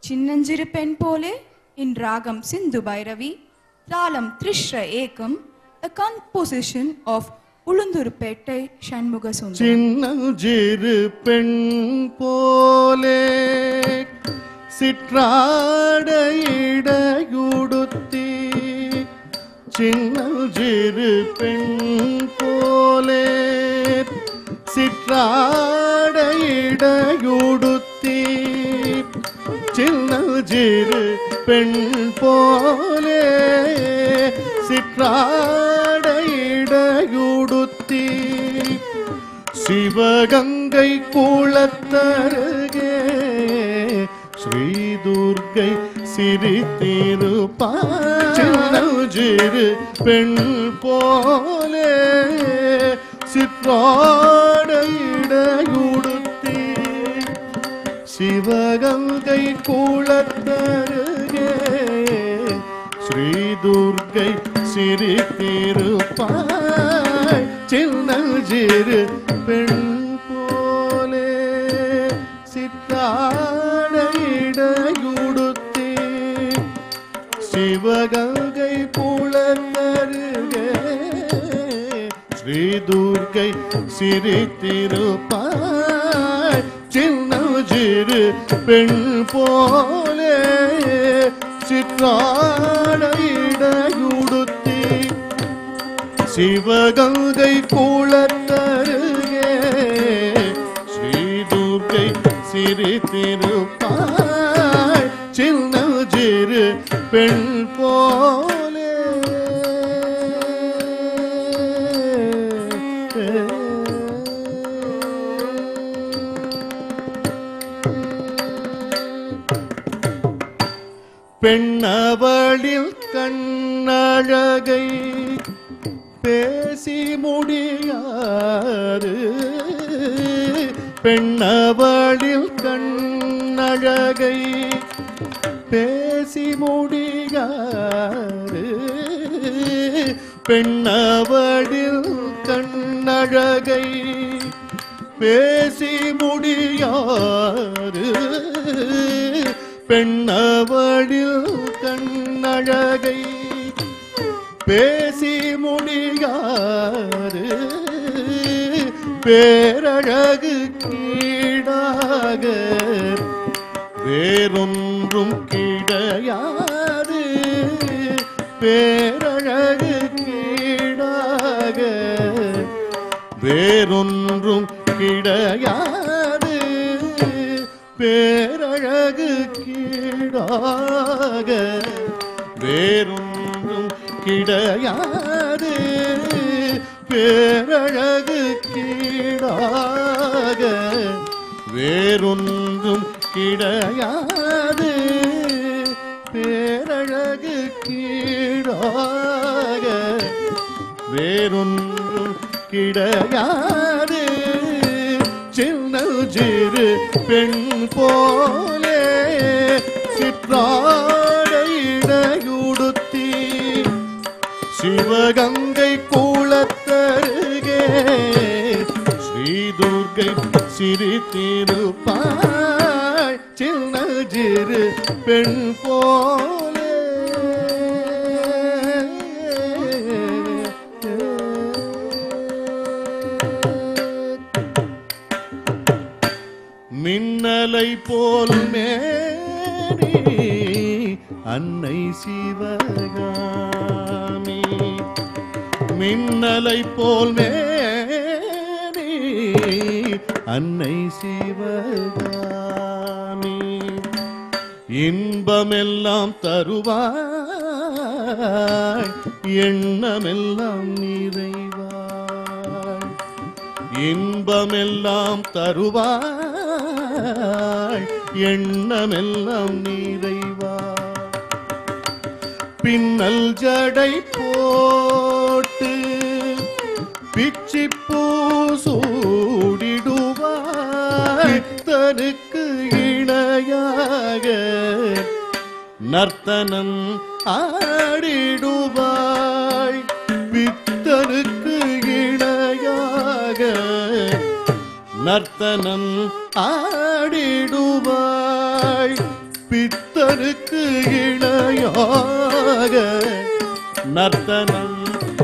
சின்னஞ்சிறு பெண் போலே இன் ராகம் சிந்து பைரவி தாளம் த்ரிஷ்ர ஏகம் a composition of Ulundurpet Shanmuga Sundaram சின்னஞ்சிறு பெண் போலே சிற்றாடையுடுத்தி சின்னஞ்சிறு பெண் போலே சிற்றாடையுடுத்தி சின்னஞ்சிறு பெண் போலே சிற்றாடையுடுத்தி சிவகங்கை குளத்தருகே ஸ்ரீ துர்கை சிரித்திருப்பாரு பெண் போலே சிற்றாடையுடுத்தி சிவகங்கை குளத்தருகே ஸ்ரீ துர்கை சிரித்திருப்பாய் சின்னஞ்சிறு பெண் போலே சித்தாடையுடுத்தி சிவகங்கை குளத்தருகே ஸ்ரீ துர்கை சிரித்திருப்பாய் சின்னஞ்சிறு பெண் போலே சிற்றாடையுடுத்தி சிவகங்கை குளத்தருகே ஸ்ரீ துர்கை சிரித்திருப்பாய் சின்னஞ்சிறு பெண் போலே பெண்ணவளில் கண்ணழகை பேசி முடியாது பெண்ணவளில் கண்ணழகை பேசி முடியாது பெண்ணவளில் கண்ணழகை பேசி முடியாது பெண்ணவளில் கண்ணழகை பேசி முடியாது பேரழகு கீழாக வேறொன்றும் கிடையாது பேரழகு கீழாக வேறொன்றும் கிடையாது பேரழகு கீழாக வேறொன்றும் கிடையாது பேரழகு கீழாக வேறொன்றும் கிடையாது பேரழகு கீழாக வேறொன்றும் கிடையாது சின்ன சிறு பெண் போலே சிற்றாடையுடுத்தி சிவகங்கை கூளத்தருகே ஸ்ரீ துர்கை சிரித்திருப்பாய் சின்ன சிறு பெண் போலே மின்னலை போல் மேரி அன்னை சிவகாமி மின்னலை போல் மேரி அன்னை சிவகாமி இன்பமெல்லாம் தருவாய் எண்ணமெல்லாம் நிறைவாய் இன்பமெல்லாம் தருவாய் எண்ணமெல்லாம் நிறைவாய் பின்னல் ஜடை போட்டு பிச்சிப்பூ சூடிடுவாய் தனுக்கு இணையாக நர்த்தனம் ஆடிடுவாய் பித்தனுக்கு இணையாக நர்த்தனம் ஆடிடுவாய் பித்தனுக்கு இணையாக நர்த்தனம்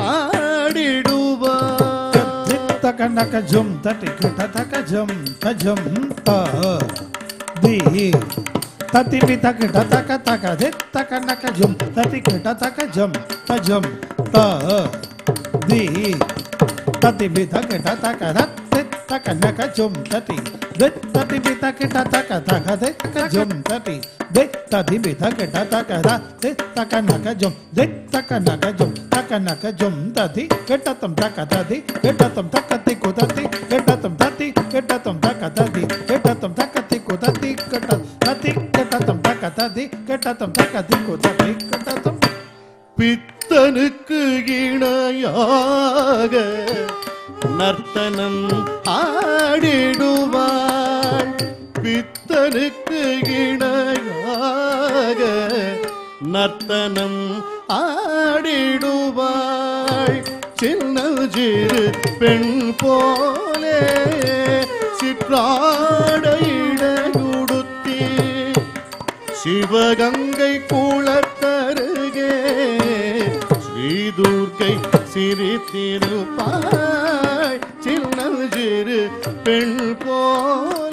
ஆடிடுவார் தித்தக நக ஜும் தட்டி கிட்ட தக ஜம் தஜம் த தி தத்தி பி தக ட தக தக தித்தக நக ஜும் தட்டி கிட்ட தக ஜம் தஜம் த தி தத்தி பி தக ட தக த தித்தக நக ஜும் தட்டி தித் தத்தி பி தக ட தக தக தித்தக ஜும் தட்டி தித் தத்தி பி தக ட தக த தித்தக நக ஜும் தித்தக நக ஜும் தக நக ஜும் தத்தி கெட்டத்தம் தக ததி கெட்டத்தம் தக்கத்தி குதத்தி கெட்டத்தம் தத்தி கெட்டத்தம் தக்க ததி கெட்டத்தம் தக்கத்தி குதத்தி கெட்ட தத்தி கெட்டத்தம் தக்க ததி கெட்டத்தம் தக்கத்தி குதத்தி கெட்டத்தம் பித்தனுக்கு இணையாக நர்த்தனம் ஆடிடுவாள் பித்தனுக்கு இணையாக நர்த்தனம் ஆடிடுவாள் சின்ன சிறு பெண் போலே சிற்றாடையிடையுடுத்தி சிவகங்கை குளத்தருகே ஸ்ரீதுர்கை சிரித்திருப்பாய் சின்ன சிறு பெண் போல